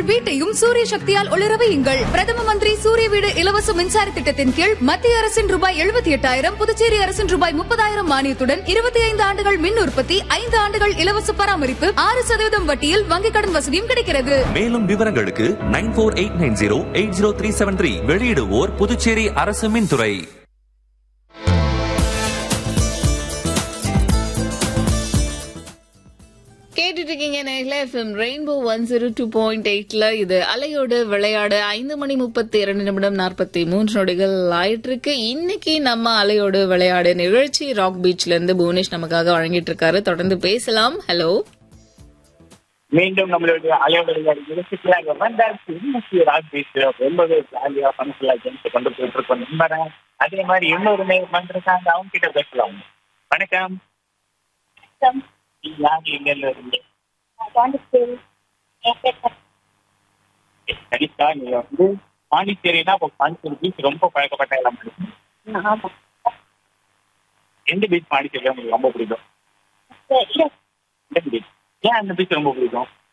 வீட்டையும் சூரிய சக்தியால் ஒளிர வையுங்கள் பிரதம மந்திரி சூரிய வீடு இலவச மின்சார திட்டத்தின் கீழ் மத்திய அரசின் ரூபாய் எழுபத்தி எட்டாயிரம் புதுச்சேரி அரசின் ரூபாய் முப்பதாயிரம் மானியத்துடன் இருபத்தி ஐந்து ஆண்டுகள் மின் உற்பத்தி ஐந்து ஆண்டுகள் இலவச பராமரிப்பு ஆறு சதவீதம் வட்டியில் வங்கிக் கடன் வசதியும் கிடைக்கிறது மேலும் விவரங்களுக்கு nine four eight nine zero eight zero three seven three வெளியிடுவோர் புதுச்சேரி அரசு மின்துறை கேட்டுட்டு இருக்கீங்க நேரில் FM rainbow one zero two point எயிட்ல இது அலையோடு விளையாடு ஐந்து மணி முப்பத்தி இரண்டு நிமிடம் நாற்பத்தி மூன்று நொடிகள் ஆயிட்டு இருக்கு இன்னைக்கு நம்ம அலையோடு விளையாடு நிகழ்ச்சி ராக் பீச்ல இருந்து புவனேஷ் நமக்காக வழங்கிட்டு இருக்காரு தொடர்ந்து பேசலாம் ஹலோ மீண்டும் நம்மளுடைய அலையோட நிகழ்ச்சிக்குள்ளாக வந்தாச்சு இன்னைக்கு ராக் பீச் ரொம்பவே ஜாலியா ஃபன்ஃபுல்லா ஜென்ஸ் கொண்டு போயிட்டு இருக்கோம் நம்புறேன் அதே மாதிரி இன்னொரு நேர் வந்திருக்காங்க அவங்க கிட்ட பேசலாம் வணக்கம் நீங்க யாரு எங்க இருந்து வரீங்க சரிக்கா நீங்க வந்து பாண்டிச்சேரினா இப்போ பாண்டிச்சேரி பீச் ரொம்ப பழக்கப்பட்ட இடம் இருக்கு. எந்த பீச் பாண்டிச்சேரியில உங்களுக்கு ரொம்ப பிடிக்கும் எந்த பீச் ஏன் அந்த பீச் ரொம்ப பிடிக்கும்